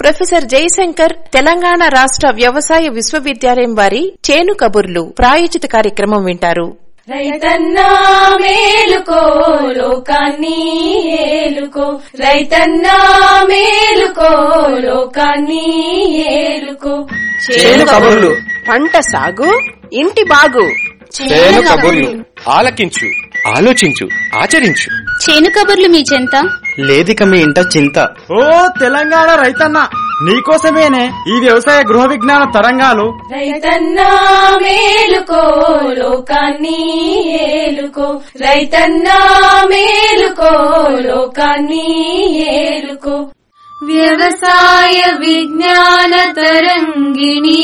professor Jayashankar Telangana రాష్ట్ర వ్యవసాయ విశ్వవిద్యాలయం వారి చేను కబుర్లు ప్రాయోజిత కార్యక్రమం వింటారు రైతన్నా మేలుకో లోకాన్ని ఏలుకో రైతన్నా మేలుకో లోకాన్ని ఏలుకో చేను కబుర్లు పంట సాగు ఇంటి బాగు చేను కబుర్లు ఆలకించు ఆలోచించు ఆచరించు చేను కబుర్లు మీ చెంత లేదిక మీ ఇంట చింత ఓ తెలంగాణ రైతన్న నీకోసమేనే ఈ వ్యవసాయ గృహ విజ్ఞాన తరంగాలు రైతన్నా మేలుకో లోకాన్ని ఏలుకో రైతన్నా మేలుకో లోకాన్ని ఏలుకో వ్యవసాయ విజ్ఞాన తరంగిణి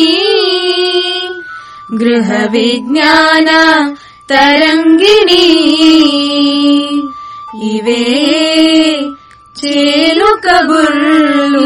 గృహ విజ్ఞాన తరంగిణి ఇవే చేలు కబుర్లు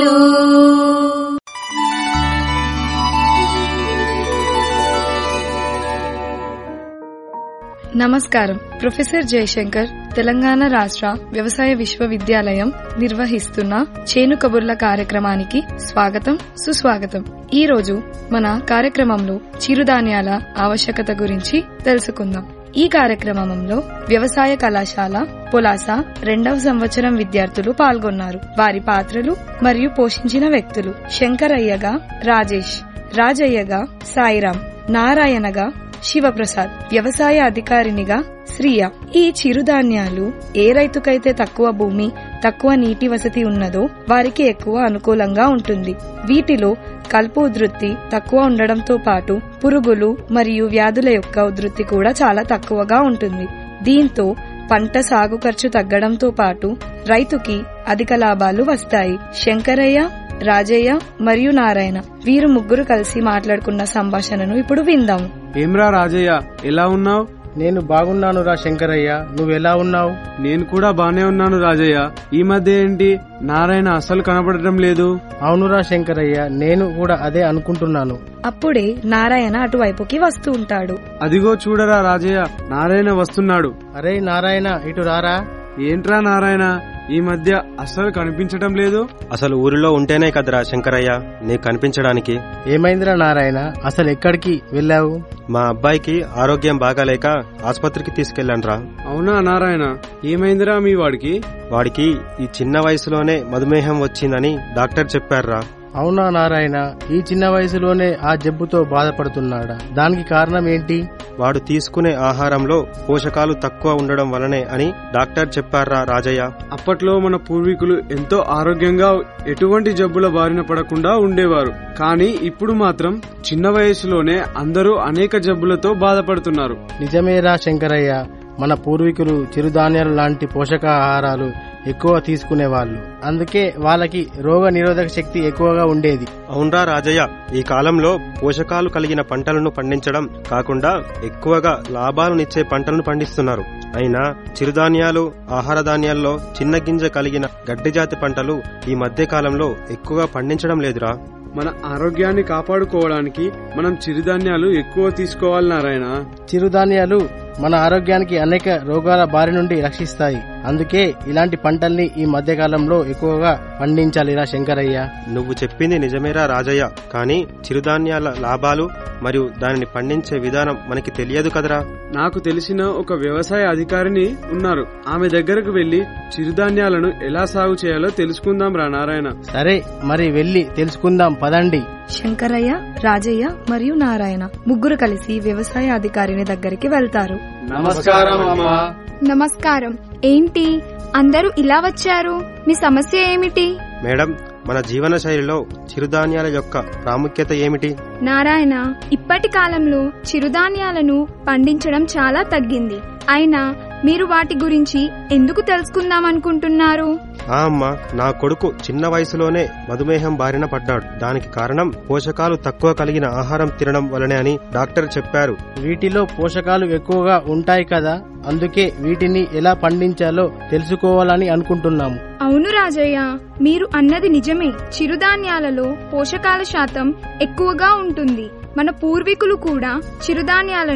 నమస్కారం ప్రొఫెసర్ జయశంకర్ తెలంగాణ రాష్ట్ర వ్యవసాయ విశ్వవిద్యాలయం నిర్వహిస్తున్న చేను కబుర్ల కార్యక్రమానికి స్వాగతం సుస్వాగతం ఈ రోజు మన కార్యక్రమంలో చిరుధాన్యాల ఆవశ్యకత గురించి తెలుసుకుందాం ఈ కార్యక్రమంలో వ్యవసాయ కళాశాల పొలాస రెండవ సంవత్సరం విద్యార్థులు పాల్గొన్నారు వారి పాత్రలు మరియు పోషించిన వ్యక్తులు శంకరయ్యగా రాజేష్ రాజయ్యగా సాయిరాం నారాయణగా శివప్రసాద్ వ్యవసాయ అధికారినిగా శ్రీయ ఈ చిరుధాన్యాలు ఏ రైతుకైతే తక్కువ భూమి తక్కువ నీటి వసతి ఉన్నదో వారికి ఎక్కువ అనుకూలంగా ఉంటుంది వీటిలో కలుపు ఉధృతి తక్కువ ఉండడంతో పాటు పురుగులు మరియు వ్యాధుల యొక్క ఉధృతి కూడా చాలా తక్కువగా ఉంటుంది దీంతో పంట సాగు ఖర్చు తగ్గడంతో పాటు రైతుకి అధిక లాభాలు వస్తాయి శంకరయ్య రాజయ్య మరియు నారాయణ వీరు ముగ్గురు కలిసి మాట్లాడుకున్న సంభాషణను ఇప్పుడు విందాము ఏమ్రా రాజయ్య ఎలా ఉన్నావు నేను బాగున్నాను రా శంకరయ్య నువ్వెలా ఉన్నావు నేను కూడా బానే ఉన్నాను రాజయ్య ఈ మధ్య ఏంటి నారాయణ అసలు కనపడటం లేదు అవునురా శంకరయ్య నేను కూడా అదే అనుకుంటున్నాను అప్పుడే నారాయణ అటువైపుకి వస్తూ ఉంటాడు అదిగో చూడరా రాజయ్య నారాయణ వస్తున్నాడు అరే నారాయణ ఇటు రారా ఏంట్రా నారాయణ ఈ మధ్య అస్సలు కనిపించటం లేదు అసలు ఊరిలో ఉంటేనే కదరా శంకరయ్య నీకు కనిపించడానికి ఏమైందిరా నారాయణ అసలు ఎక్కడికి వెళ్ళావు మా అబ్బాయికి ఆరోగ్యం బాగాలేక ఆసుపత్రికి తీసుకెళ్ళానురా అవునా నారాయణ ఏమైందిరా మీ వాడికి వాడికి ఈ చిన్న వయసులోనే మధుమేహం వచ్చిందని డాక్టర్ చెప్పారురా అవునా నారాయణ ఈ చిన్న వయసులోనే ఆ జబ్బుతో బాధపడుతున్నాడా దానికి కారణం ఏంటి వాడు తీసుకునే ఆహారంలో పోషకాలు తక్కువ ఉండడం వలనే అని డాక్టర్ చెప్పారా రాజయ్య అప్పట్లో మన పూర్వీకులు ఎంతో ఆరోగ్యంగా ఎటువంటి జబ్బుల బారిన పడకుండా ఉండేవారు కానీ ఇప్పుడు మాత్రం చిన్న వయసులోనే అందరూ అనేక జబ్బులతో బాధపడుతున్నారు నిజమేరా శంకరయ్య మన పూర్వీకులు చిరుధాన్యాలు లాంటి పోషకాహారాలు ఎక్కువ తీసుకునేవాళ్ళు అందుకే వాళ్ళకి రోగ నిరోధక శక్తి ఎక్కువగా ఉండేది అవునరా రాజయ్య ఈ కాలంలో పోషకాలు కలిగిన పంటలను పండించడం కాకుండా ఎక్కువగా లాభాలనిచ్చే పంటలను పండిస్తున్నారు అయినా చిరుధాన్యాలు ఆహార ధాన్యాల్లో చిన్న గింజ కలిగిన గడ్డి జాతి పంటలు ఈ మధ్య కాలంలో ఎక్కువగా పండించడం లేదురా మన ఆరోగ్యాన్ని కాపాడుకోవడానికి మనం చిరుధాన్యాలు ఎక్కువ తీసుకోవాలి నారాయణ చిరుధాన్యాలు మన ఆరోగ్యానికి అనేక రోగాల బారి నుండి రక్షిస్తాయి అందుకే ఇలాంటి పంటల్ని ఈ మధ్య కాలంలో ఎక్కువగా పండించాలిరా శంకరయ్య నువ్వు చెప్పింది నిజమేరా రాజయ్య కానీ చిరుధాన్యాల లాభాలు మరియు దానిని పండించే విధానం మనకి తెలియదు కదరా నాకు తెలిసిన ఒక వ్యవసాయ అధికారిని ఉన్నారు ఆమె దగ్గరకు వెళ్లి చిరుధాన్యాలను ఎలా సాగు చేయాలో తెలుసుకుందాం రా నారాయణ సరే మరి వెళ్ళి తెలుసుకుందాం పదండి శంకరయ్య రాజయ్య మరియు నారాయణ ముగ్గురు కలిసి వ్యవసాయ అధికారిని దగ్గరికి వెళ్తారు నమస్కారం అమ్మా నమస్కారం ఏంటి అందరూ ఇలా వచ్చారు మీ సమస్య ఏమిటి మేడం మన జీవన శైలిలో చిరుధాన్యాల యొక్క ప్రాముఖ్యత ఏమిటి నారాయణ ఇప్పటి కాలంలో చిరుధాన్యాలను పండించడం చాలా తగ్గింది అయినా మీరు వాటి గురించి ఎందుకు తెలుసుకుందాం అనుకుంటున్నారు ఆ అమ్మ నా కొడుకు చిన్న వయసులోనే మధుమేహం బారిన పడ్డాడు దానికి కారణం పోషకాలు తక్కువ కలిగిన ఆహారం తినడం వలనే అని డాక్టర్ చెప్పారు వీటిలో పోషకాలు ఎక్కువగా ఉంటాయి కదా అందుకే వీటిని ఎలా పండించాలో తెలుసుకోవాలని అనుకుంటున్నాము అవును రాజయ్య మీరు అన్నది నిజమే చిరుధాన్యాలలో పోషకాల శాతం ఎక్కువగా ఉంటుంది మన పూర్వీకులు కూడా చిరుధాన్యాలను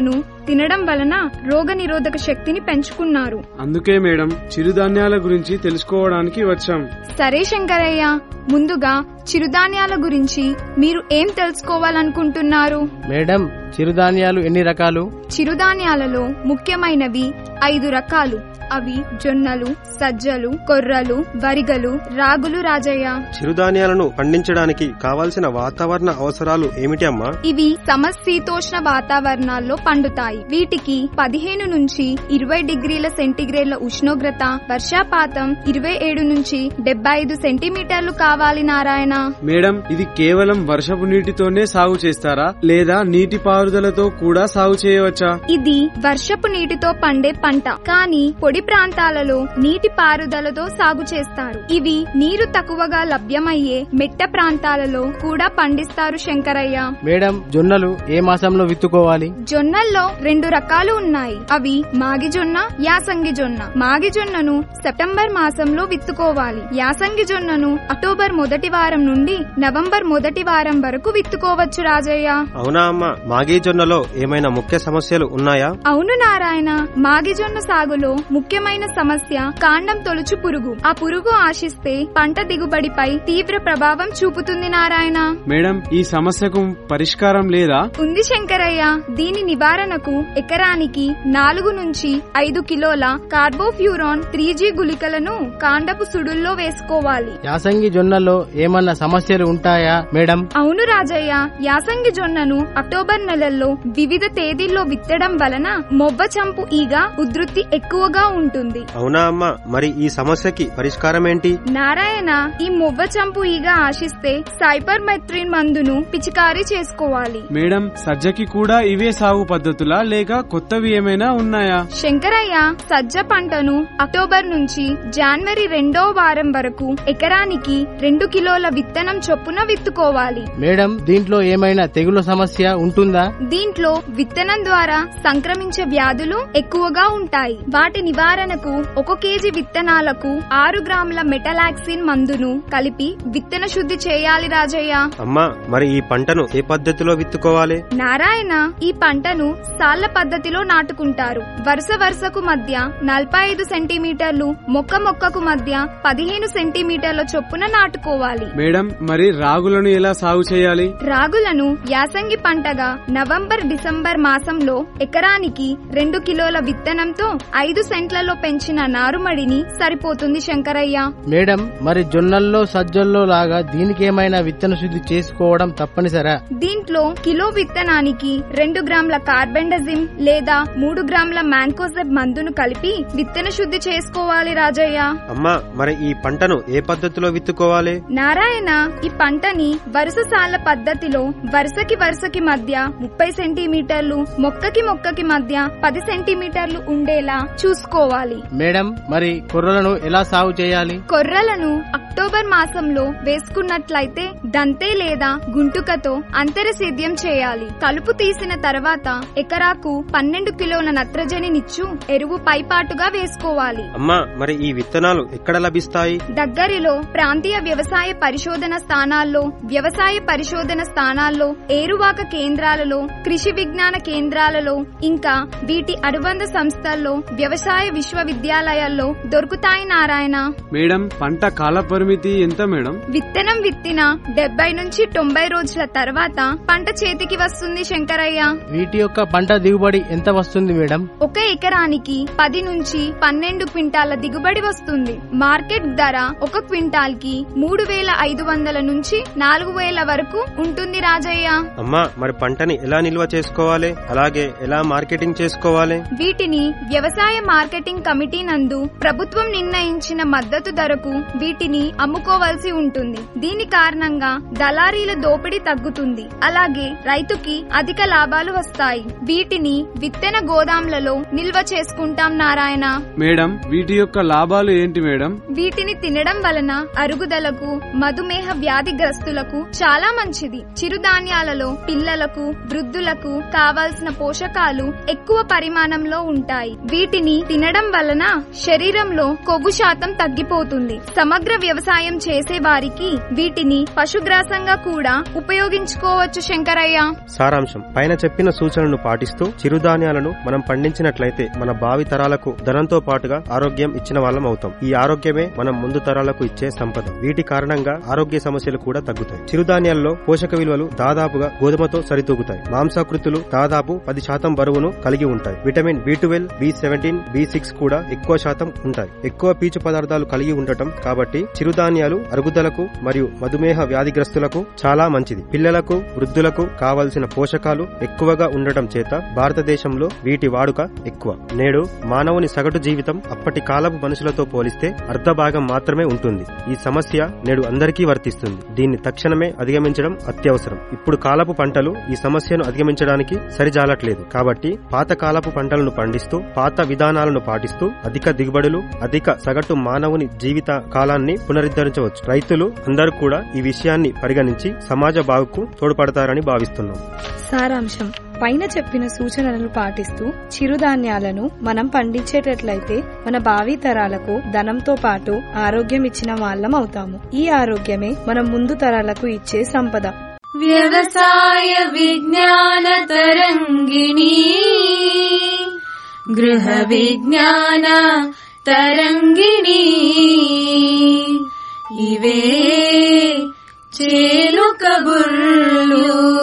తినడం వలన రోగ నిరోధక శక్తిని పెంచుకున్నారు అందుకే మేడం చిరుధాన్యాల గురించి తెలుసుకోవడానికి వచ్చాం సరే శంకరయ్య ముందుగా చిరుధాన్యాల గురించి మీరు ఏం తెలుసుకోవాలనుకుంటున్నారు మేడం చిరుధాన్యాలు ఎన్ని రకాలు చిరుధాన్యాలలో ముఖ్యమైనవి ఐదు రకాలు అవి జొన్నలు సజ్జలు కొర్రలు వరిగలు రాగులు రాజయ్య చిరుధాన్యాలను పండించడానికి కావాల్సిన వాతావరణ అవసరాలు ఏమిటి అమ్మా ఇవి సమశీతోష్ణ వాతావరణాల్లో పండుతాయి వీటికి పదిహేను నుంచి ఇరవై డిగ్రీల సెంటీగ్రేడ్ల ఉష్ణోగ్రత వర్షాపాతం ఇరవై ఏడు నుంచి డెబ్బై ఐదు సెంటీమీటర్లు కావాలి నారాయణ మేడం ఇది కేవలం వర్షపు నీటితోనే సాగు చేస్తారా లేదా నీటి పారుదలతో కూడా సాగు చేయవచ్చా ఇది వర్షపు నీటితో పండే పంట కానీ పొడి ప్రాంతాలలో నీటి పారుదలతో సాగు చేస్తారు ఇవి నీరు తక్కువగా లభ్యమయ్యే మెట్ట ప్రాంతాలలో కూడా పండిస్తారు శంకరయ్య మేడం జొన్నలు ఏ మాసంలో విత్తుకోవాలి జొన్నల్లో రెండు రకాలు ఉన్నాయి అవి మాగి జొన్న యాసంగి జొన్న మాగి జొన్నను సెప్టెంబర్ మాసంలో విత్తుకోవాలి యాసంగి జొన్నను అక్టోబర్ మొదటి వారం నుండి నవంబర్ మొదటి వారం వరకు విత్తుకోవచ్చు రాజయ్య అవునా అమ్మా మాగీ జొన్నలో ఏమైనా ముఖ్య సమస్యలు ఉన్నాయా అవును నారాయణ మాగిజొన్న సాగులో ముఖ్యమైన సమస్య కాండం తొలుచు పురుగు ఆ పురుగు ఆశిస్తే పంట దిగుబడిపై తీవ్ర ప్రభావం చూపుతుంది నారాయణ మేడం ఈ సమస్యకు పరిష్కారం లేదా ఉంది శంకరయ్య దీని నివారణకు ఎకరానికి నాలుగు నుంచి ఐదు కిలోల కార్బోఫ్యూరాన్ త్రీ జీ గుళికలను కాండపు సుడుల్లో వేసుకోవాలి యాసంగి జొన్నల్లో ఏమన్నా సమస్యలు ఉంటాయా మేడం అవును రాజయ్య యాసంగి జొన్నను అక్టోబర్ నెలల్లో వివిధ తేదీల్లో విత్తడం వలన మొవ్వ చంపు ఈగ ఉధృతి ఎక్కువగా ఉంటుంది అవునా అమ్మా మరి ఈ సమస్యకి పరిష్కారం ఏంటి నారాయణ ఈ మొవ్వ చంపు ఈగ ఆశిస్తే సైపర్ మెత్రిన్ మందును పిచికారీ చేసుకోవాలి మేడం సజ్జకి కూడా ఇవే సాగు పద్ధతులా లేక కొత్తవి ఏమైనా ఉన్నాయా శంకరయ్య సజ్జ పంటను అక్టోబర్ నుంచి జనవరి రెండో వారం వరకు ఎకరానికి రెండు కిలోల విత్తనం చొప్పున విత్తుకోవాలి మేడం దీంట్లో ఏమైనా తెగుల సమస్య ఉంటుందా దీంట్లో విత్తనం ద్వారా సంక్రమించే వ్యాధులు ఎక్కువగా ఉంటాయి వాటి నివారణకు ఒక కేజీ విత్తనాలకు ఆరు గ్రాముల మెటలాక్సిన్ మందును కలిపి విత్తన శుద్ధి చేయాలి రాజయ్య అమ్మా మరి ఈ పంటను ఏ పద్ధతిలో విత్తుకోవాలి నారాయణ ఈ పంటను సాళ్ల పద్ధతిలో నాటుకుంటారు వరుస వరుసకు మధ్య నలభై ఐదు సెంటీమీటర్లు మొక్క మొక్కకు మధ్య పదిహేను సెంటీమీటర్ల చొప్పున నాటుకోవాలి మేడం మరి రాగులను ఎలా సాగు చేయాలి రాగులను యాసంగి పంటగా నవంబర్ డిసెంబర్ మాసంలో ఎకరానికి రెండు కిలోల విత్తనంతో ఐదు సెంట్లలో పెంచిన నారుమడిని సరిపోతుంది శంకరయ్య మేడం మరి జొన్నల్లో సజ్జల్లో లాగా దీనికేమైనా విత్తన శుద్ధి చేసుకోవడం తప్పనిసరా దీంట్లో కిలో విత్తనానికి రెండు గ్రాముల కార్బెండజిమ్ లేదా మూడు గ్రాముల మ్యాంకోసెబ్ మందును కలిపి విత్తన శుద్ధి చేసుకోవాలి రాజయ్య అమ్మా మరి ఈ పంటను ఏ పద్ధతిలో విత్తుకోవాలి నారాయణ ఈ పంటని వరుస సాల పద్ధతిలో వరుసకి వరుసకి మధ్య ముప్పై సెంటీమీటర్లు మొక్కకి మొక్కకి మధ్య పది సెంటీమీటర్లు ఉండేలా చూసుకోవాలి మేడం మరి కొర్రలను ఎలా సాగు చేయాలి కొర్రలను అక్టోబర్ మాసంలో వేసుకున్నట్లయితే దంతే లేదా గుంటుకతో అంతర సేద్యం చేయాలి కలుపు తీసిన తర్వాత ఎకరాకు పన్నెండు కిలోల నత్రజనినిచ్చు ఎరువు పైపాటుగా వేసుకోవాలి అమ్మా మరి ఈ విత్తనాలు ఎక్కడ లభిస్తాయి దగ్గరిలో ప్రాంతీయ వ్యవసాయ పరిశోధన స్థానాల్లో వ్యవసాయ పరిశోధన స్థానాల్లో ఏరువాక కేంద్రాలలో కృషి విజ్ఞాన కేంద్రాలలో ఇంకా వీటి అనుబంధ సంస్థల్లో వ్యవసాయ విశ్వవిద్యాలయాల్లో దొరుకుతాయి నారాయణ మేడం పంట కాల పరిమితి ఎంత మేడం విత్తనం విత్తిన డెబ్బై నుంచి తొంభై రోజుల తర్వాత పంట చేతికి వస్తుంది శంకరయ్య వీటి యొక్క పంట దిగుబడి ఎంత వస్తుంది మేడం ఒక ఎకరానికి పది నుంచి పన్నెండు క్వింటాల దిగుబడి వస్తుంది మార్కెట్ ధర ఒక క్వింటాల్ కి మూడు వేల ఐదు వందల నుంచి నాలుగు వేల వరకు ఉంటుంది రాజయ్య అమ్మా మరి పంటని ఎలా నిల్వ చేసుకోవాలి అలాగే ఎలా మార్కెటింగ్ చేసుకోవాలి వీటిని వ్యవసాయ మార్కెటింగ్ కమిటీ నందు ప్రభుత్వం నిర్ణయించిన మద్దతు ధరకు వీటిని అమ్ముకోవాల్సి ఉంటుంది దీని కారణంగా దళారీల దోపిడీ తగ్గుతుంది అలాగే రైతుకి అధిక లాభాలు వస్తాయి వీటిని విత్తన గోదాంలలో నిల్వ చేసుకుంటాం నారాయణ మేడం వీటి యొక్క లాభాలు ఏంటి మేడం వీటిని తినడం వలన అరుగుదలకు మధుమేహ వ్యాధిగ్రస్తులకు చాలా మంచిది చిరుధాన్యాలలో పిల్లలకు వృద్ధులకు కావాల్సిన పోషకాలు ఎక్కువ పరిమాణంలో ఉంటాయి వీటిని తినడం వలన శరీరంలో కొవ్వు శాతం తగ్గిపోతుంది సమగ్ర వ్యవసాయ వ్యవసాయం చేసే వారికి వీటిని పశుగ్రాసంగా కూడా ఉపయోగించుకోవచ్చు శంకరయ్య సారాంశం పైన చెప్పిన సూచనలను పాటిస్తూ చిరుధాన్యాలను మనం పండించినట్లయితే మన భావి తరాలకు ధనంతో పాటుగా ఆరోగ్యం ఇచ్చిన వాళ్ళం అవుతాం ఈ ఆరోగ్యమే మనం ముందు తరాలకు ఇచ్చే సంపద వీటి కారణంగా ఆరోగ్య సమస్యలు కూడా తగ్గుతాయి చిరుధాన్యాల్లో పోషక విలువలు దాదాపుగా గోధుమతో సరితూగుతాయి మాంసాకృతులు దాదాపు పది శాతం బరువును కలిగి ఉంటాయి vitamin B twelve B seventeen B six కూడా ఎక్కువ శాతం ఉంటాయి ఎక్కువ పీచు పదార్థాలు కలిగి ఉండటం కాబట్టి చిరుధాన్యాలు అరుగుదలకు మరియు మధుమేహ వ్యాధిగ్రస్తులకు చాలా మంచిది పిల్లలకు వృద్ధులకు కావలసిన పోషకాలు ఎక్కువగా ఉండటం చేత భారతదేశంలో వీటి వాడుక ఎక్కువ నేడు మానవుని సగటు జీవితం అప్పటి కాలపు మనుషులతో పోలిస్తే అర్ధ భాగం మాత్రమే ఉంటుంది ఈ సమస్య నేడు అందరికీ వర్తిస్తుంది దీన్ని తక్షణమే అధిగమించడం అత్యవసరం ఇప్పుడు కాలపు పంటలు ఈ సమస్యను అధిగమించడానికి సరిజాలట్లేదు కాబట్టి పాత కాలపు పంటలను పండిస్తూ పాత విధానాలను పాటిస్తూ అధిక దిగుబడులు అధిక సగటు మానవుని జీవిత కాలాన్ని పునరుద్ధరించవచ్చు రైతులు అందరూ కూడా ఈ విషయాన్ని పరిగణించి సమాజ బాగుకు తోడ్పడతారని భావిస్తున్నాం సారాంశం పైన చెప్పిన సూచనలను పాటిస్తూ చిరుధాన్యాలను మనం పండించేటట్లయితే మన భావి తరాలకు ధనంతో పాటు ఆరోగ్యం ఇచ్చిన వాళ్ళం అవుతాము ఈ ఆరోగ్యమే మనం ముందు తరాలకు ఇచ్చే సంపద వ్యవసాయ విజ్ఞాన తరంగిణి గృహ విజ్ఞాన తరంగిణి ఇవే చేలు కబుర్లు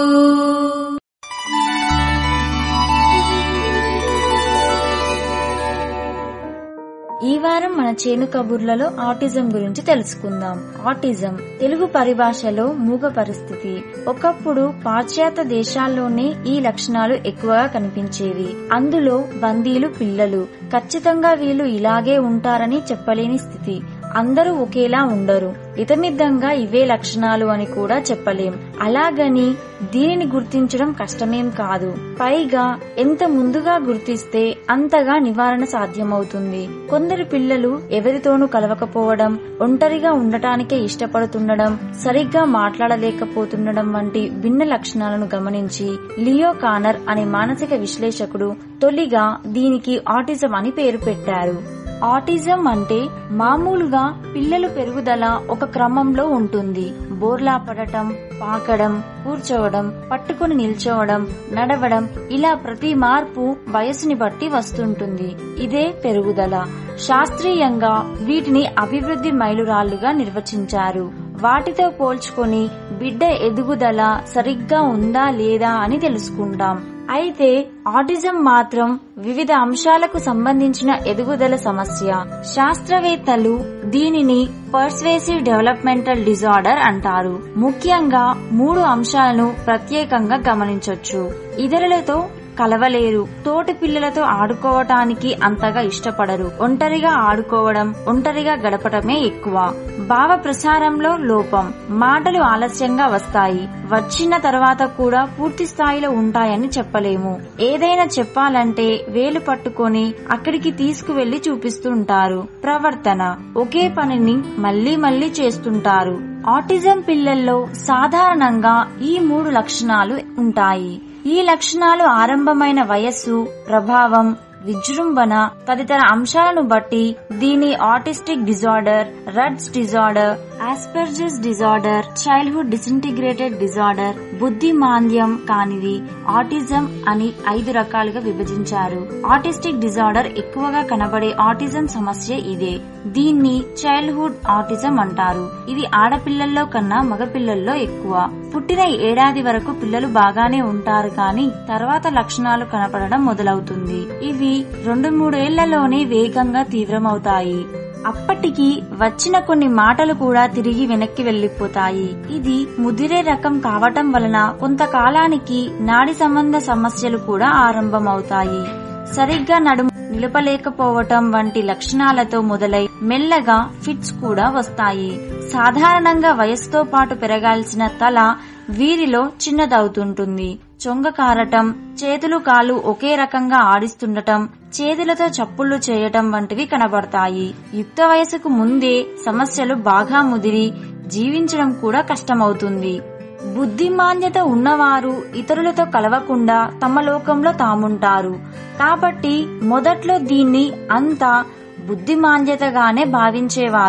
ఈ వారం మన చేను కబుర్లలో ఆటిజం గురించి తెలుసుకుందాం ఆటిజం తెలుగు పరిభాషలో మూగ పరిస్థితి ఒకప్పుడు పాశ్చాత్య దేశాల్లోనే ఈ లక్షణాలు ఎక్కువగా కనిపించేవి అందులో బందీలు పిల్లలు ఖచ్చితంగా వీళ్ళు ఇలాగే ఉంటారని చెప్పలేని స్థితి అందరూ ఒకేలా ఉండరు ఇతమిద్దంగా ఇవే లక్షణాలు అని కూడా చెప్పలేం అలాగని దీనిని గుర్తించడం కష్టమేం కాదు పైగా ఎంత ముందుగా గుర్తిస్తే అంతగా నివారణ సాధ్యమవుతుంది కొందరు పిల్లలు ఎవరితోనూ కలవకపోవడం ఒంటరిగా ఉండటానికే ఇష్టపడుతుండడం సరిగ్గా మాట్లాడలేకపోతుండడం వంటి భిన్న లక్షణాలను గమనించి లియో కానర్ అనే మానసిక విశ్లేషకుడు తొలిగా దీనికి ఆటిజం అని పేరు పెట్టారు ఆటిజం అంటే మామూలుగా పిల్లలు పెరుగుదల ఒక క్రమంలో ఉంటుంది బోర్లా పడటం పాకడం కూర్చోవడం పట్టుకుని నిల్చోవడం నడవడం ఇలా ప్రతి మార్పు వయసుని బట్టి వస్తుంటుంది ఇదే పెరుగుదల శాస్త్రీయంగా వీటిని అభివృద్ధి మైలురాళ్లుగా నిర్వచించారు వాటితో పోల్చుకొని బిడ్డ ఎదుగుదల సరిగ్గా ఉందా లేదా అని తెలుసుకుంటాం అయితే ఆటిజం మాత్రం వివిధ అంశాలకు సంబంధించిన ఎదుగుదల సమస్య శాస్త్రవేత్తలు దీనిని పర్స్వేసివ్ డెవలప్మెంటల్ డిజార్డర్ అంటారు ముఖ్యంగా మూడు అంశాలను ప్రత్యేకంగా గమనించొచ్చు ఇతరులతో కలవలేరు తోటి పిల్లలతో ఆడుకోవటానికి అంతగా ఇష్టపడరు ఒంటరిగా ఆడుకోవడం ఒంటరిగా గడపటమే ఎక్కువ భావ ప్రసారంలో లోపం మాటలు ఆలస్యంగా వస్తాయి వచ్చిన తర్వాత కూడా పూర్తి స్థాయిలో ఉంటాయని చెప్పలేము ఏదైనా చెప్పాలంటే వేలు పట్టుకొని అక్కడికి తీసుకువెళ్లి చూపిస్తుంటారు ప్రవర్తన ఒకే పనిని మళ్లీ మళ్లీ చేస్తుంటారు ఆటిజం పిల్లల్లో సాధారణంగా ఈ మూడు లక్షణాలు ఉంటాయి ఈ లక్షణాలు ఆరంభమైన వయస్సు ప్రభావం విజృంభణ తదితర అంశాలను బట్టి దీని autistic disorder Rett's disorder Asperger's disorder childhood disintegrated disorder బుద్ధి మాంద్యం కానివి ఆటిజం అని ఐదు రకాలుగా విభజించారు ఆటిస్టిక్ డిజార్డర్ ఎక్కువగా కనబడే ఆటిజం సమస్య ఇదే దీన్ని చైల్డ్హుడ్ ఆటిజం అంటారు ఇది ఆడపిల్లల్లో కన్నా మగపిల్లల్లో ఎక్కువ పుట్టిన ఏడాది వరకు పిల్లలు బాగానే ఉంటారు కానీ తర్వాత లక్షణాలు కనపడడం మొదలవుతుంది ఇవి రెండు మూడేళ్లలోనే వేగంగా తీవ్రమవుతాయి అప్పటికి వచ్చిన కొన్ని మాటలు కూడా తిరిగి వెనక్కి వెళ్లిపోతాయి ఇది ముదిరే రకం కావటం వలన కొంతకాలానికి నాడి సంబంధ సమస్యలు కూడా ఆరంభమవుతాయి సరిగ్గా నడుము నిలపలేకపోవటం వంటి లక్షణాలతో మొదలై మెల్లగా ఫిట్స్ కూడా వస్తాయి సాధారణంగా వయసుతో పాటు పెరగాల్సిన తల వీరిలో చిన్నదవుతుంటుంది చొంగ కారటం చేతులు కాలు ఒకే రకంగా ఆడిస్తుండటం చేతులతో చప్పుళ్లు చేయటం వంటివి కనబడతాయి యుక్త వయసుకు ముందే సమస్యలు బాగా ముదిరి జీవించడం కూడా కష్టమవుతుంది బుద్ధిమాన్యత ఉన్నవారు ఇతరులతో కలవకుండా తమ లోకంలో తాముంటారు కాబట్టి మొదట్లో దీన్ని అంతా బుద్ధిమాంద్యతగానే భావించేవారు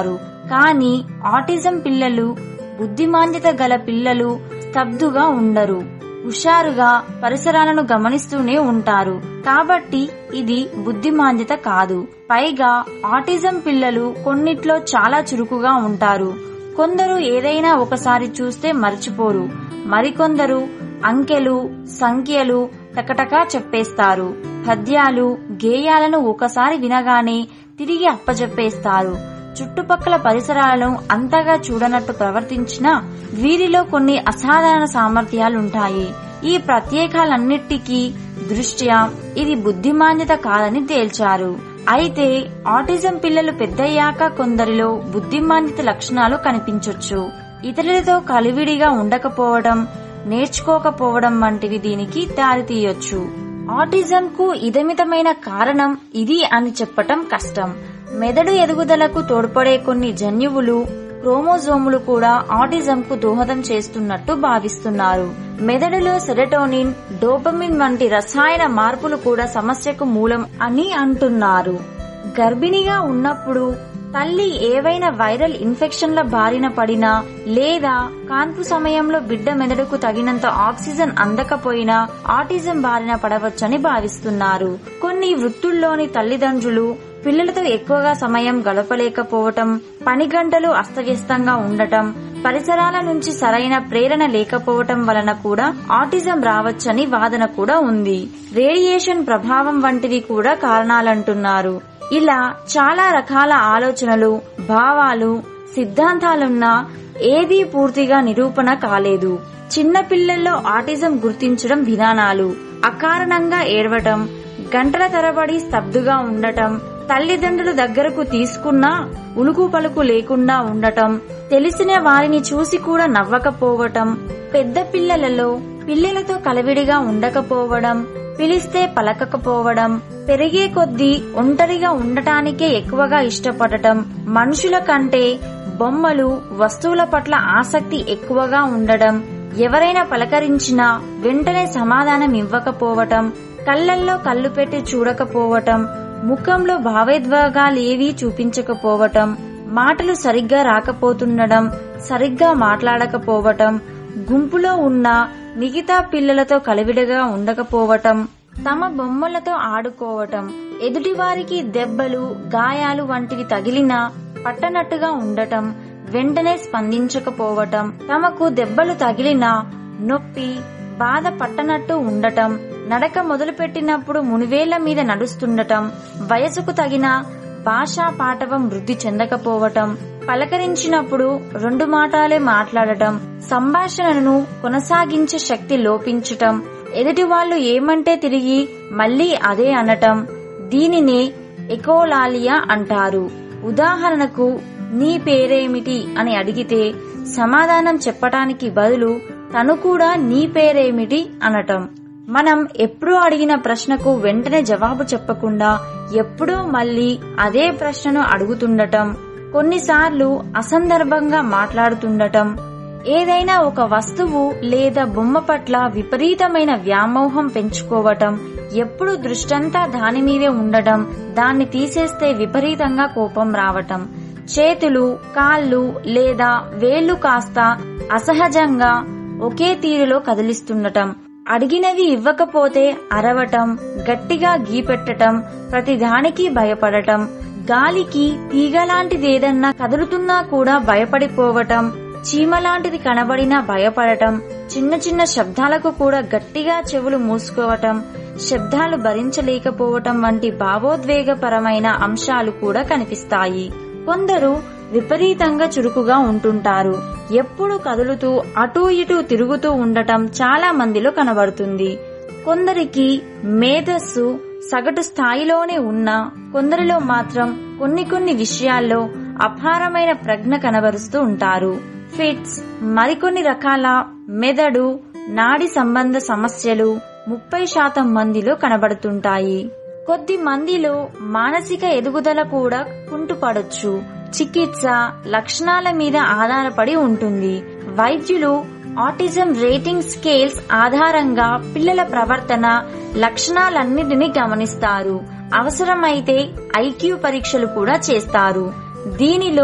కానీ ఆటిజం పిల్లలు బుద్ధిమాంద్యత గల పిల్లలు స్తబ్దుగా ఉండరు హుషారుగా పరిసరాలను గమనిస్తూనే ఉంటారు కాబట్టి ఇది బుద్ధిమాంద్యత కాదు పైగా ఆటిజం పిల్లలు కొన్నిట్లో చాలా చురుకుగా ఉంటారు కొందరు ఏదైనా ఒకసారి చూస్తే మర్చిపోరు మరికొందరు అంకెలు సంఖ్యలు టకటకా చెప్పేస్తారు పద్యాలు గేయాలను ఒకసారి వినగానే తిరిగి అప్పజెప్పేస్తారు చుట్టుపక్కల పరిసరాలను అంతగా చూడనట్టు ప్రవర్తించినా వీరిలో కొన్ని అసాధారణ సామర్థ్యాలుంటాయి ఈ ప్రత్యేకాలన్నిటికీ దృష్ట్యా ఇది బుద్ధిమాన్యత కాదని తేల్చారు అయితే ఆటిజం పిల్లలు పెద్దయ్యాక కొందరిలో బుద్ధిమాన్యత లక్షణాలు కనిపించొచ్చు ఇతరులతో కలివిడిగా ఉండకపోవడం నేర్చుకోకపోవడం వంటివి దీనికి దారితీయొచ్చు ఆటిజం కు ఇదమితమైన కారణం ఇది అని చెప్పటం కష్టం మెదడు ఎదుగుదలకు తోడ్పడే కొన్ని జన్యువులు క్రోమోజోములు కూడా ఆటిజం కు దోహదం చేస్తున్నట్టు భావిస్తున్నారు మెదడులో సెరటోనిన్ డోపమిన్ వంటి రసాయన మార్పులు కూడా సమస్యకు మూలం అని అంటున్నారు గర్భిణిగా ఉన్నప్పుడు తల్లి ఏవైనా వైరల్ ఇన్ఫెక్షన్ల బారిన పడినా లేదా కాన్పు సమయంలో బిడ్డ మెదడుకు తగినంత ఆక్సిజన్ అందకపోయినా ఆటిజం బారిన పడవచ్చని భావిస్తున్నారు కొన్ని వృత్తుల్లోని తల్లిదండ్రులు పిల్లలతో ఎక్కువగా సమయం గడపలేకపోవటం పని గంటలు అస్తవ్యస్తంగా ఉండటం పరిసరాల నుంచి సరైన ప్రేరణ లేకపోవటం వలన కూడా ఆటిజం రావచ్చని వాదన కూడా ఉంది రేడియేషన్ ప్రభావం వంటివి కూడా కారణాలంటున్నారు ఇలా చాలా రకాల ఆలోచనలు భావాలు సిద్ధాంతాలున్నా ఏదీ పూర్తిగా నిరూపణ కాలేదు చిన్న పిల్లల్లో ఆటిజం గుర్తించడం విధానాలు అకారణంగా ఏడవటం గంటల తరబడి స్తబ్దుగా ఉండటం తల్లిదండ్రులు దగ్గరకు తీసుకున్నా ఉలుకు పలుకు లేకుండా ఉండటం తెలిసిన వారిని చూసి కూడా నవ్వకపోవటం పెద్ద పిల్లలలో పిల్లలతో కలవిడిగా ఉండకపోవడం పిలిస్తే పలకకపోవడం పెరిగే కొద్దీ ఒంటరిగా ఉండటానికే ఎక్కువగా ఇష్టపడటం మనుషుల కంటే బొమ్మలు వస్తువుల పట్ల ఆసక్తి ఎక్కువగా ఉండడం ఎవరైనా పలకరించినా వెంటనే సమాధానం ఇవ్వకపోవటం కళ్ళల్లో కళ్ళు పెట్టి చూడకపోవటం ముఖంలో భావోద్వేగాలేవీ చూపించకపోవటం మాటలు సరిగ్గా రాకపోతుండడం సరిగ్గా మాట్లాడకపోవటం గుంపులో ఉన్న మిగతా పిల్లలతో కలివిడగా ఉండకపోవటం తమ బొమ్మలతో ఆడుకోవటం ఎదుటివారికి దెబ్బలు గాయాలు వంటివి తగిలినా పట్టనట్టుగా ఉండటం వెంటనే స్పందించకపోవటం తమకు దెబ్బలు తగిలినా నొప్పి బాధ పట్టనట్టు ఉండటం నడక మొదలుపెట్టినప్పుడు మునివేళ్ల మీద నడుస్తుండటం వయసుకు తగిన భాషా పాటవం వృద్ధి చెందకపోవటం పలకరించినప్పుడు రెండు మాటలే మాట్లాడటం సంభాషణను కొనసాగించే శక్తి లోపించటం ఎదుటి వాళ్ళు ఏమంటే తిరిగి మళ్లీ అదే అనటం దీనినే ఎకోలాలియా అంటారు ఉదాహరణకు నీ పేరేమిటి అని అడిగితే సమాధానం చెప్పటానికి బదులు తను కూడా నీ పేరేమిటి అనటం మనం ఎప్పుడూ అడిగిన ప్రశ్నకు వెంటనే జవాబు చెప్పకుండా ఎప్పుడూ మళ్ళీ అదే ప్రశ్నను అడుగుతుండటం కొన్నిసార్లు అసందర్భంగా మాట్లాడుతుండటం ఏదైనా ఒక వస్తువు లేదా బొమ్మ పట్ల విపరీతమైన వ్యామోహం పెంచుకోవటం ఎప్పుడు దృష్టంతా దాని మీదే ఉండటం దాన్ని తీసేస్తే విపరీతంగా కోపం రావటం చేతులు కాళ్ళు లేదా వేళ్లు కాస్త అసహజంగా ఒకే తీరులో కదిలిస్తుండటం అడిగినవి ఇవ్వకపోతే అరవటం గట్టిగా గీపెట్టటం ప్రతిదానికి భయపడటం గాలికి తీగలాంటిదేదన్నా కదులుతున్నా కూడా భయపడిపోవటం చీమలాంటిది కనబడినా భయపడటం చిన్న చిన్న శబ్దాలకు కూడా గట్టిగా చెవులు మూసుకోవటం శబ్దాలు భరించలేకపోవటం వంటి భావోద్వేగపరమైన అంశాలు కూడా కనిపిస్తాయి కొందరు విపరీతంగా చురుకుగా ఉంటుంటారు ఎప్పుడు కదులుతూ అటూ ఇటూ తిరుగుతూ ఉండటం చాలా మందిలో కనబడుతుంది కొందరికి మేధస్సు సగటు స్థాయిలోనే ఉన్నా కొందరిలో మాత్రం కొన్ని కొన్ని విషయాల్లో అపారమైన ప్రజ్ఞ కనబరుస్తూ ఉంటారు ఫిట్స్ మరికొన్ని రకాల మెదడు నాడి సంబంధ సమస్యలు ముప్పై శాతం మందిలో కనబడుతుంటాయి కొద్ది మందిలో మానసిక ఎదుగుదల కూడా కుంటుపడొచ్చు చికిత్స లక్షణాల మీద ఆధారపడి ఉంటుంది వైద్యులు ఆటిజం రేటింగ్ స్కేల్స్ ఆధారంగా పిల్లల ప్రవర్తన లక్షణాలన్నిటినీ గమనిస్తారు అవసరమైతే ఐక్యూ పరీక్షలు కూడా చేస్తారు దీనిలో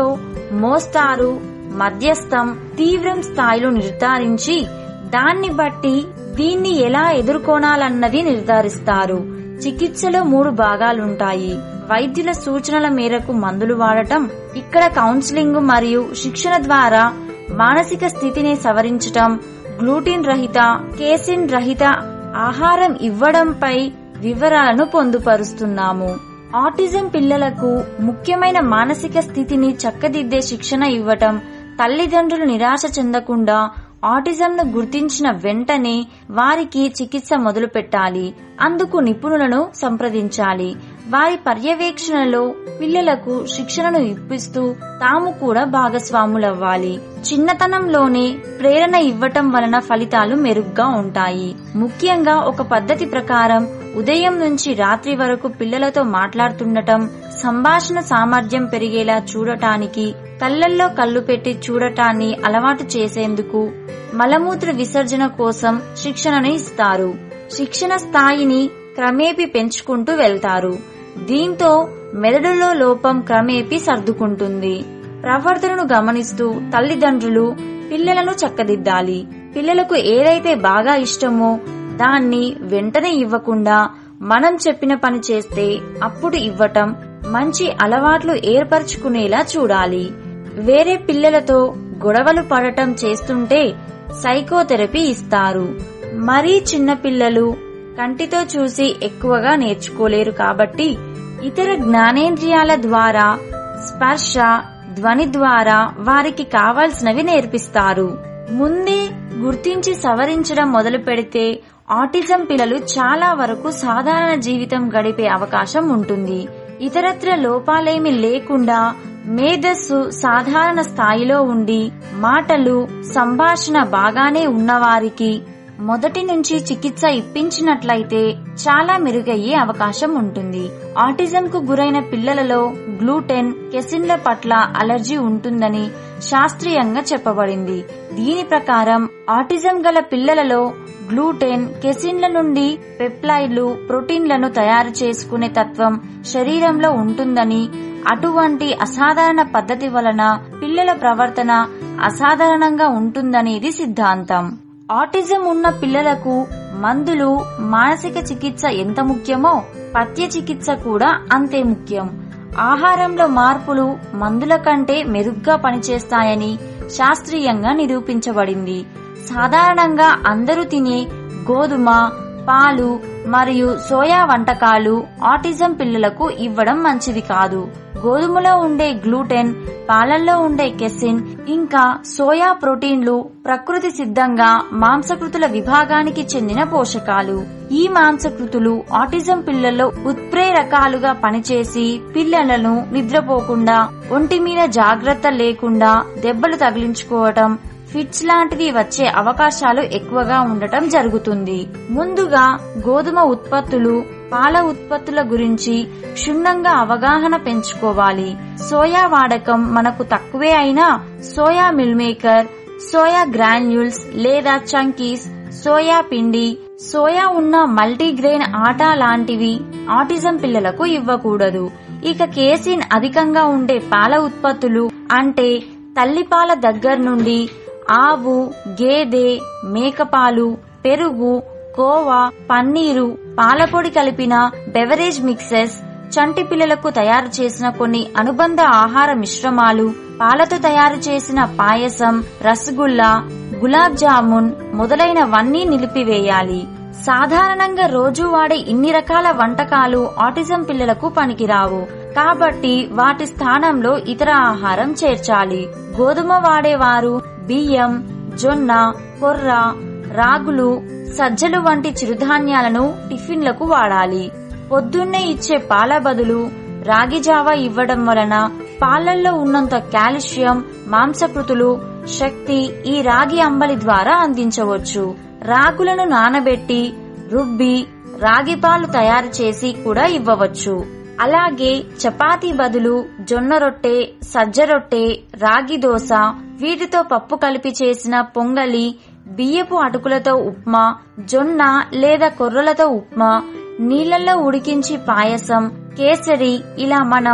మోస్తారు మధ్యస్థం తీవ్రం స్థాయిలో నిర్ధారించి దాన్ని బట్టి దీన్ని ఎలా ఎదుర్కొనాలన్నది నిర్ధారిస్తారు చికిత్సలో మూడు భాగాలుంటాయి వైద్యుల సూచనల మేరకు మందులు వాడటం ఇక్కడ కౌన్సిలింగ్ మరియు శిక్షణ ద్వారా మానసిక స్థితిని సవరించటం గ్లూటిన్ రహిత కేసిన్ రహిత ఆహారం ఇవ్వడంపై వివరాలను పొందుపరుస్తున్నాము ఆటిజం పిల్లలకు ముఖ్యమైన మానసిక స్థితిని చక్కదిద్దే శిక్షణ ఇవ్వటం తల్లిదండ్రులు నిరాశ చెందకుండా ఆటిజంను గుర్తించిన వెంటనే వారికి చికిత్స మొదలు పెట్టాలి అందుకు నిపుణులను సంప్రదించాలి వారి పర్యవేక్షణలో పిల్లలకు శిక్షణను ఇప్పిస్తూ తాము కూడా భాగస్వాములవ్వాలి చిన్నతనంలోనే ప్రేరణ ఇవ్వటం వలన ఫలితాలు మెరుగ్గా ఉంటాయి ముఖ్యంగా ఒక పద్ధతి ప్రకారం ఉదయం నుంచి రాత్రి వరకు పిల్లలతో మాట్లాడుతుండటం సంభాషణ సామర్థ్యం పెరిగేలా చూడటానికి కళ్ళల్లో కళ్ళు పెట్టి చూడటాన్ని అలవాటు చేసేందుకు మలమూత్ర విసర్జన కోసం శిక్షణను ఇస్తారు శిక్షణ స్థాయిని క్రమేపీ పెంచుకుంటూ వెళ్తారు దీంతో మెదడులో లోపం క్రమేపీ సర్దుకుంటుంది ప్రవర్తనను గమనిస్తూ తల్లిదండ్రులు పిల్లలను చక్కదిద్దాలి పిల్లలకు ఏదైతే బాగా ఇష్టమో దాన్ని వెంటనే ఇవ్వకుండా మనం చెప్పిన పని చేస్తే అప్పుడు ఇవ్వటం మంచి అలవాట్లు ఏర్పరచుకునేలా చూడాలి వేరే పిల్లలతో గొడవలు పడటం చేస్తుంటే సైకోథెరపీ ఇస్తారు మరీ చిన్న పిల్లలు కంటితో చూసి ఎక్కువగా నేర్చుకోలేరు కాబట్టి ఇతర జ్ఞానేంద్రియాల ద్వారా స్పర్శ ధ్వని ద్వారా వారికి కావాల్సినవి నేర్పిస్తారు ముందే గుర్తించి సవరించడం మొదలు పెడితే ఆటిజం పిల్లలు చాలా వరకు సాధారణ జీవితం గడిపే అవకాశం ఉంటుంది ఇతరత్ర లోపాలేమి లేకుండా మేధస్సు సాధారణ స్థాయిలో ఉండి మాటలు సంభాషణ బాగానే ఉన్నవారికి మొదటి నుంచి చికిత్స ఇప్పించినట్లయితే చాలా మెరుగయ్యే అవకాశం ఉంటుంది ఆటిజం కు గురైన పిల్లలలో గ్లూటెన్ కెసిన్ల పట్ల అలర్జీ ఉంటుందని శాస్త్రీయంగా చెప్పబడింది దీని ప్రకారం ఆటిజం గల పిల్లలలో గ్లూటెన్ కెసిన్ల నుండి పెప్లైడ్లు ప్రోటీన్లను తయారు చేసుకునే తత్వం శరీరంలో ఉంటుందని అటువంటి అసాధారణ పద్ధతి వలన పిల్లల ప్రవర్తన అసాధారణంగా ఉంటుందనేది సిద్ధాంతం ఆటిజం ఉన్న పిల్లలకు మందులు మానసిక చికిత్స ఎంత ముఖ్యమో పథ్య చికిత్స కూడా అంతే ముఖ్యం ఆహారంలో మార్పులు మందుల కంటే మెరుగ్గా పనిచేస్తాయని శాస్త్రీయంగా నిరూపించబడింది సాధారణంగా అందరూ తినే గోధుమ పాలు మరియు సోయా వంటకాలు ఆటిజం పిల్లలకు ఇవ్వడం మంచిది కాదు గోధుమలో ఉండే గ్లూటెన్ పాలల్లో ఉండే కెసిన్ ఇంకా సోయా ప్రోటీన్లు ప్రకృతి సిద్ధంగా మాంసకృతుల విభాగానికి చెందిన పోషకాలు ఈ మాంసకృతులు ఆటిజం పిల్లల్లో ఉత్ప్రేరకాలుగా పనిచేసి పిల్లలను నిద్రపోకుండా ఒంటి మీద జాగ్రత్త లేకుండా దెబ్బలు తగిలించుకోవటం ఫిట్స్ లాంటివి వచ్చే అవకాశాలు ఎక్కువగా ఉండటం జరుగుతుంది ముందుగా గోధుమ ఉత్పత్తులు పాల ఉత్పత్తుల గురించి క్షుణ్ణంగా అవగాహన పెంచుకోవాలి సోయా వాడకం మనకు తక్కువే అయినా soya meal maker soya granules లేదా చంకీస్ సోయా పిండి సోయా ఉన్న మల్టీగ్రెయిన్ ఆటా లాంటివి ఆటిజం పిల్లలకు ఇవ్వకూడదు ఇక కేసిన్ అధికంగా ఉండే పాల ఉత్పత్తులు అంటే తల్లిపాల దగ్గర నుండి ఆవు గేదె మేకపాలు పెరుగు కోవా పన్నీరు పాలపొడి కలిపిన బెవరేజ్ మిక్సెస్ చంటి పిల్లలకు తయారు చేసిన కొన్ని అనుబంధ ఆహార మిశ్రమాలు పాలతో తయారు చేసిన పాయసం రసగుల్లా గులాబ్ జామున్ మొదలైనవన్నీ నిలిపివేయాలి సాధారణంగా రోజు వాడే ఇన్ని రకాల వంటకాలు ఆటిజం పిల్లలకు పనికిరావు కాబట్టి వాటి స్థానంలో ఇతర ఆహారం చేర్చాలి గోధుమ వాడేవారు బియ్యం జొన్న కొర్ర రాగులు సజ్జలు వంటి చిరుధాన్యాలను టిఫిన్లకు వాడాలి పొద్దున్నే ఇచ్చే పాల బదులు రాగి జావా ఇవ్వడం వలన పాలల్లో ఉన్నంత కాల్షియం మాంసకృతులు శక్తి ఈ రాగి అంబలి ద్వారా అందించవచ్చు రాగులను నానబెట్టి రుబ్బి రాగి పాలు తయారు చేసి కూడా ఇవ్వవచ్చు అలాగే చపాతీ బదులు జొన్న రొట్టె సజ్జ రొట్టె రాగి దోశ వీటితో పప్పు కలిపి చేసిన పొంగలి బియ్యపు అటుకులతో ఉప్మా జొన్న లేదా కొర్రలతో ఉప్మా నీళ్లలో ఉడికించి పాయసం కేసరి ఇలా మనం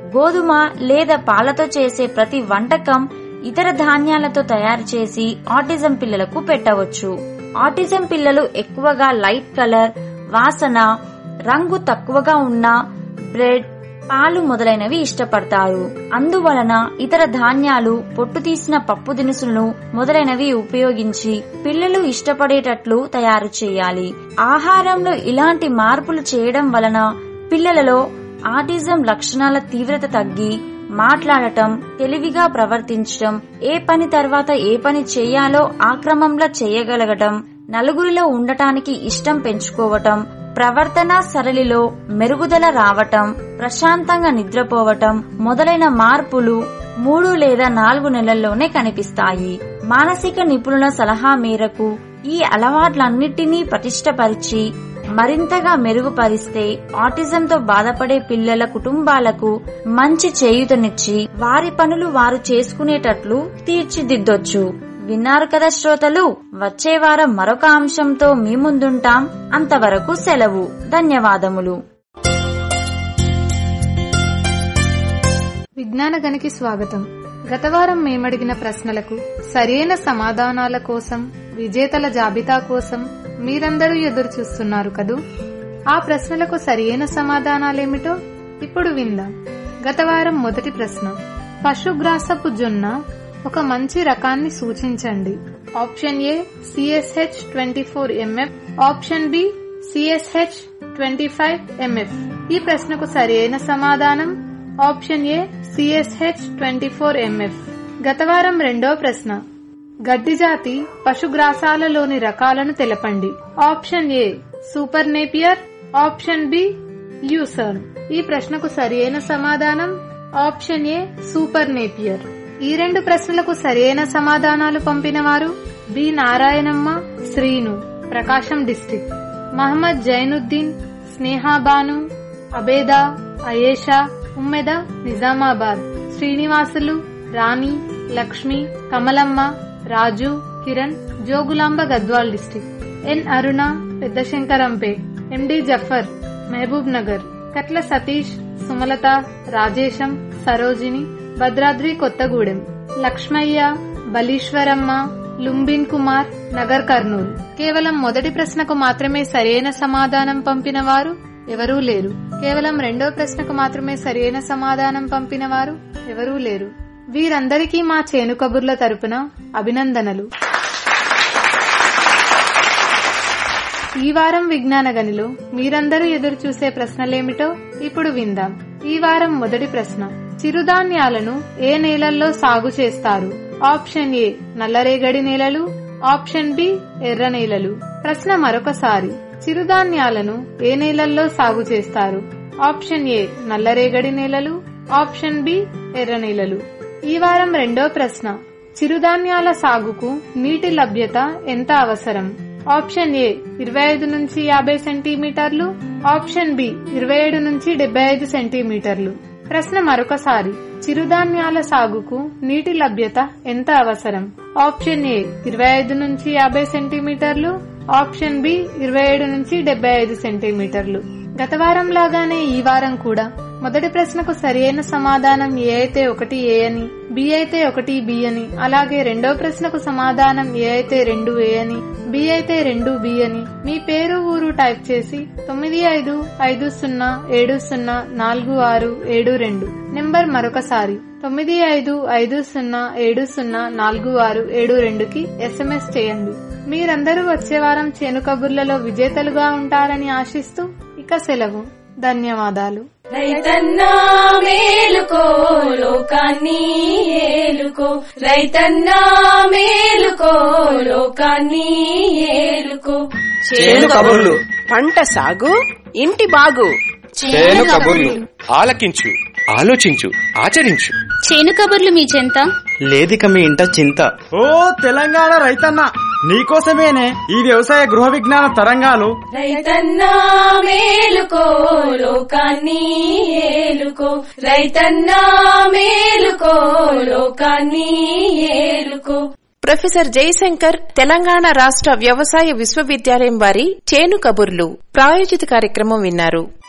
గోధుమ లేదా పాలతో చేసే ప్రతి వంటకం ఇతర ధాన్యాలతో తయారు చేసి ఆటిజం పిల్లలకు పెట్టవచ్చు ఆటిజం పిల్లలు ఎక్కువగా లైట్ కలర్ వాసన రంగు తక్కువగా ఉన్న బ్రెడ్ పాలు మొదలైనవి ఇష్టపడతారు అందువలన ఇతర ధాన్యాలు పొట్టు తీసిన పప్పు దినుసులను మొదలైనవి ఉపయోగించి పిల్లలు ఇష్టపడేటట్లు తయారు చేయాలి ఆహారంలో ఇలాంటి మార్పులు చేయడం వలన పిల్లలలో ఆటిజం లక్షణాల తీవ్రత తగ్గి మాట్లాడటం తెలివిగా ప్రవర్తించటం ఏ పని తర్వాత ఏ పని చేయాలో ఆ క్రమంలో చేయగలగటం నలుగురిలో ఉండటానికి ఇష్టం పెంచుకోవటం ప్రవర్తన సరళిలో మెరుగుదల రావటం ప్రశాంతంగా నిద్రపోవటం మొదలైన మార్పులు మూడు లేదా నాలుగు నెలల్లోనే కనిపిస్తాయి మానసిక నిపుణుల సలహా మేరకు ఈ అలవాట్లన్నిటినీ పటిష్టపరిచి మరింతగా మెరుగుపరిస్తే ఆటిజంతో బాధపడే పిల్లల కుటుంబాలకు మంచి చేయూతనిచ్చి వారి పనులు వారు చేసుకునేటట్లు తీర్చిదిద్దొచ్చు విన్నారు కదా శ్రోతలు వచ్చే వారం మరొక అంశంతో మీ ముందుంటాం అంతవరకు సెలవు ధన్యవాదములు విజ్ఞాన గనికి స్వాగతం గత వారం మేమడిగిన ప్రశ్నలకు సరైన సమాధానాల కోసం విజేతల జాబితా కోసం మీరందరూ ఎదురు చూస్తున్నారు కదూ ఆ ప్రశ్నలకు సరియైన సమాధానాలేమిటో ఇప్పుడు విందాం గత వారం మొదటి ప్రశ్న పశుగ్రాసపు జొన్న ఒక మంచి రకాన్ని సూచించండి option A CSH twenty four MF option B CSH twenty five MF ఈ ప్రశ్నకు సరియైన సమాధానం option A CSH twenty four MF గత వారం రెండో ప్రశ్న గడ్డి జాతి పశుగ్రాసాలలోని రకాలను తెలపండి option A super Napier option B lucerne ఈ ప్రశ్నకు సరియైన సమాధానం ఆప్షన్ ఏ సూపర్ నేపియర్ ఈ రెండు ప్రశ్నలకు సరియైన సమాధానాలు పంపిన వారు B Narayanamma Srinu Prakasam district Mohammed Zainuddin Snehabanu Abeda Ayesha Ummeda Nizamabad Srinivasulu Rani Lakshmi Kamalamma Raju Kiran Jogulamba Gadwal district N Aruna Peddashankarampet MD Zafar Mahabub Nagar Katla Satish Sumalatha Rajesham Sarojini Bhadradri Kothagudem Lakshmaiah Baliswaramma Lumbin Kumar Nagar Kurnool కేవలం మొదటి ప్రశ్నకు మాత్రమే సరైన సమాధానం పంపిన వారు ఎవరూ లేరు కేవలం రెండో ప్రశ్నకు మాత్రమే సరైన సమాధానం పంపిన వారు ఎవరూ లేరు వీరందరికీ మా చేను కబుర్ల తరపున అభినందనలు ఈ వారం విజ్ఞాన గనిలో మీరందరూ ఎదురు చూసే ప్రశ్నలేమిటో ఇప్పుడు విందాం ఈ వారం మొదటి ప్రశ్న చిరుధాన్యాలను ఏ నేలల్లో సాగు చేస్తారు ఆప్షన్ ఏ నల్లరేగడి నేలలు ఆప్షన్ బి ఎర్ర నేలలు ప్రశ్న మరొకసారి చిరుధాన్యాలను ఏ నేలల్లో సాగు చేస్తారు ఆప్షన్ ఏ నల్లరేగడి నేలలు ఆప్షన్ బి ఎర్ర నేలలు ఈ వారం రెండో ప్రశ్న చిరుధాన్యాల సాగుకు నీటి లభ్యత ఎంత అవసరం ఆప్షన్ ఏ ఇరవై ఐదు నుంచి యాభై సెంటీమీటర్లు ఆప్షన్ బి ఇరవై ఏడు నుంచి డెబ్బై ఐదు సెంటీమీటర్లు ప్రశ్న మరొకసారి చిరుధాన్యాల సాగుకు నీటి లభ్యత ఎంత అవసరం ఆప్షన్ ఏ ఇరవై ఐదు నుంచి యాభై సెంటీమీటర్లు ఆప్షన్ బి ఇరవై ఏడు నుంచి డెబ్బై ఐదు సెంటీమీటర్లు గత వారం లాగానే ఈ వారం కూడా మొదటి ప్రశ్నకు సరియైన సమాధానం ఏ అయితే ఒకటి ఏ అని బి అయితే ఒకటి బి అని అలాగే రెండో ప్రశ్నకు సమాధానం ఏ అయితే రెండు ఏ అని బి అయితే రెండు బి అని మీ పేరు ఊరు టైప్ చేసి తొమ్మిది ఐదు ఐదు సున్నా ఏడు సున్నా నాలుగు ఆరు ఏడు రెండు నెంబర్ మరొకసారి తొమ్మిది ఐదు ఐదు సున్నా ఏడు సున్నా నాలుగు ఆరు ఏడు రెండుకి ఎస్ఎంఎస్ చేయండి మీరందరూ వచ్చే వారం చేను కబుర్లలో విజేతలుగా ఉంటారని ఆశిస్తూ ఇక సెలవు ధన్యవాదాలు రైతన్నా మేలుకో లోకాన్ని ఏలుకో రైతన్నా మేలుకో లోకాన్ని ఏలుకో చేను కబుర్లు పంట సాగు ఇంటి బాగు చేను కబుర్లు ఆలకించు ఆలోచించు ఆచరించు చేను కబుర్లు మీ చెంత లేదిక మీ ఇంట చింత ఓ తెలంగాణ రైతన్న నీకోసమేనే ఈ వ్యవసాయ గృహ విజ్ఞాన తరంగాలు రైతన్నా మేలుకో లోకాన్ని ఏలుకో రైతన్నా మేలుకో లోకాన్ని ఏలుకో ప్రొఫెసర్ జయశంకర్ తెలంగాణ రాష్ట్ర వ్యవసాయ విశ్వవిద్యాలయం వారి చేను కబుర్లు ప్రాయోజిత కార్యక్రమం విన్నారు